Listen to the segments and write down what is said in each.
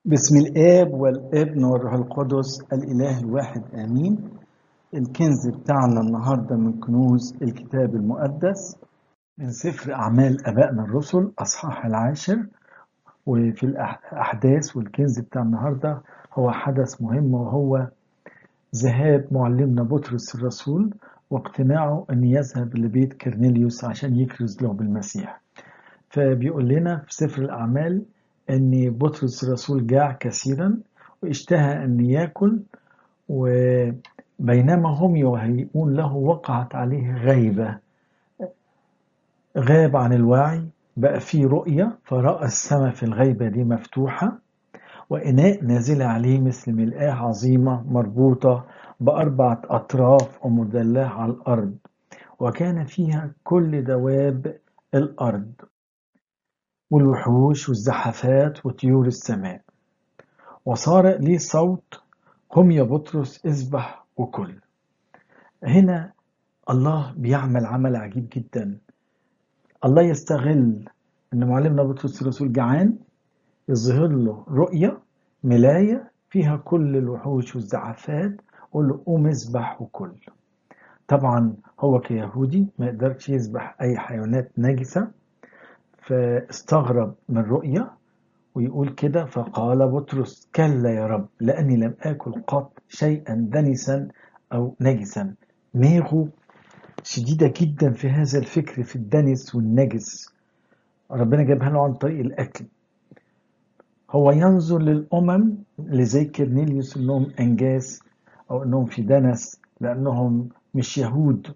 بسم الآب والابن والروح القدس الإله الواحد آمين الكنز بتاعنا النهاردة من كنوز الكتاب المقدس من سفر أعمال أبائنا الرسل أصحاح العاشر وفي الأحداث والكنز بتاع النهاردة هو حدث مهم وهو ذهاب معلمنا بطرس الرسول واقتناعه أن يذهب لبيت كرنيليوس عشان يكرز له بالمسيح فبيقول لنا في سفر الأعمال أن بطرس الرسول جاع كثيرا واشتهى أن يأكل وبينما هم يهيئون له وقعت عليه غيبة غاب عن الوعي بقى في رؤية فرأى السماء في الغيبة دي مفتوحة وإناء نازل عليه مثل ملآه عظيمة مربوطة بأربعة أطراف ومدلاه على الأرض وكان فيها كل دواب الأرض والوحوش والزحفات وطيور السماء وصار لي صوت قم يا بطرس اذبح وكل هنا الله بيعمل عمل عجيب جدا الله يستغل ان معلمنا بطرس الرسول جعان يظهر له رؤية ملاية فيها كل الوحوش والزعفات قول له قوم اذبح وكل طبعا هو كيهودي ما يقدرش يذبح اي حيوانات نجسه فاستغرب من رؤية ويقول كده فقال بطرس كلا يا رب لأني لم آكل قط شيئا دنسا أو نجسا دماغه شديدة جدا في هذا الفكر في الدنس والنجس ربنا جابها له عن طريق الأكل هو ينظر للأمم لزي كرنيليوس إنهم أنجاس أو إنهم في دنس لأنهم مش يهود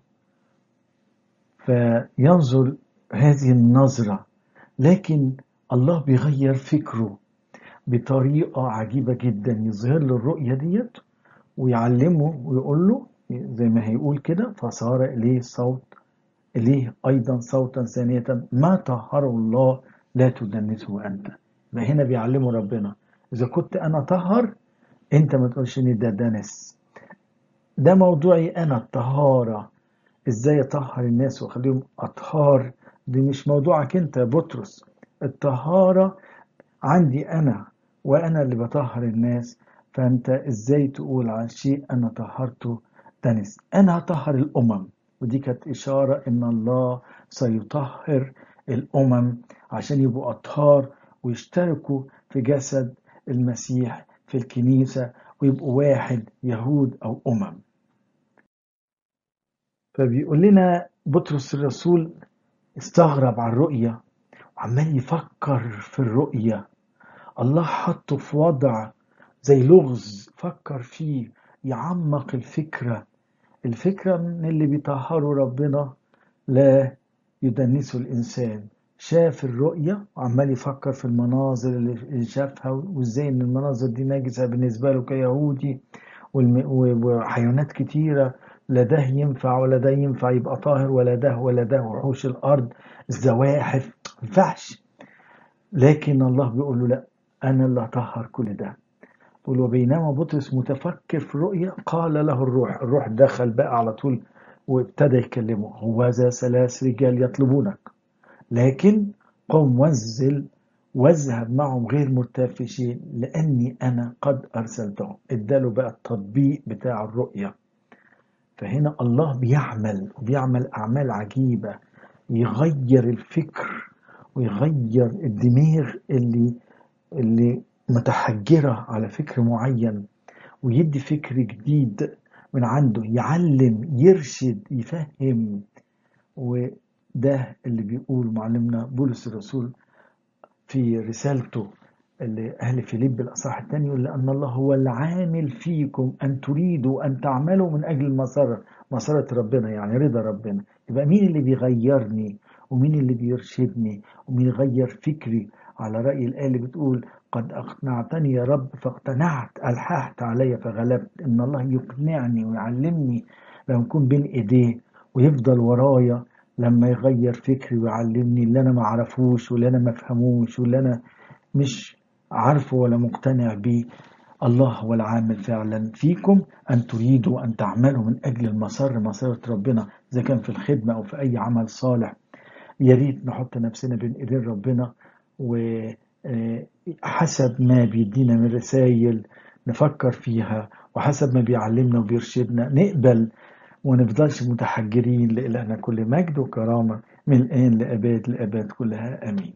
فينظر هذه النظرة لكن الله بيغير فكره بطريقة عجيبة جدا يظهر له الرؤية ديت ويعلمه ويقول له زي ما هيقول كده فصار إليه صوت إليه أيضا صوتا ثانية ما طهره الله لا تدنسه أنت هنا بيعلمه ربنا إذا كنت أنا طهر أنت ما تقولش إن ده دنس ده موضوعي أنا الطهارة إزاي أطهر الناس وأخليهم أطهار دي مش موضوعك انت يا بطرس الطهارة عندي انا وانا اللي بطهر الناس فانت ازاي تقول عن شيء انا طهرته دنس انا هطهر الامم ودي كانت اشارة ان الله سيطهر الامم عشان يبقوا اطهار ويشتركوا في جسد المسيح في الكنيسة ويبقوا واحد يهود او امم فبيقول لنا بطرس الرسول استغرب على الرؤية وعمال يفكر في الرؤية الله حطه في وضع زي لغز فكر فيه يعمق الفكرة الفكرة من اللي بيطهروا ربنا لا يدنسوا الإنسان شاف الرؤية وعمال يفكر في المناظر اللي شافها وازاي ان المناظر دي ناجسة بالنسبة له كيهودي وحيوانات كتيرة لا ده ينفع ولا ده ينفع يبقى طاهر ولا ده ولا ده وحوش الارض الزواحف ما ينفعش لكن الله بيقول له لا انا اللي هطهر كل ده يقول وبينما بطرس متفكر في الرؤيا قال له الروح الروح دخل بقى على طول وابتدى يكلمه هو ذا ثلاث رجال يطلبونك لكن قم وانزل واذهب معهم غير مرتفشين لاني انا قد ارسلتهم اداله بقى التطبيق بتاع الرؤيه فهنا الله بيعمل وبيعمل أعمال عجيبة يغير الفكر ويغير الدماغ اللي اللي متحجرة على فكر معين ويدي فكر جديد من عنده يعلم يرشد يفهم وده اللي بيقول معلمنا بولس الرسول في رسالته أهل فيليب الأصحاح الثاني يقول لأن الله هو العامل فيكم أن تريدوا أن تعملوا من أجل المسارة مسارة ربنا يعني رضا ربنا يبقى مين اللي بيغيرني ومين اللي بيرشدني ومين يغير فكري على رأي الآية اللي بتقول قد أقنعتني يا رب فاقتنعت ألححت علي فغلبت إن الله يقنعني ويعلمني لما أكون بين إيديه ويفضل ورايا لما يغير فكري ويعلمني اللي أنا ما أعرفوش واللي أنا ما أفهموش واللي أنا مش عارفه ولا مقتنع بيه الله هو العامل فعلا فيكم أن تريدوا أن تعملوا من أجل المسار مسارة ربنا إذا كان في الخدمة أو في أي عمل صالح يا ريت نحط نفسنا بين إيدين ربنا و حسب ما بيدينا من رسائل نفكر فيها وحسب ما بيعلمنا وبيرشدنا نقبل وما نفضلش متحجرين لإلهنا كل مجد وكرامة من الآن لأباد لأباد كلها آمين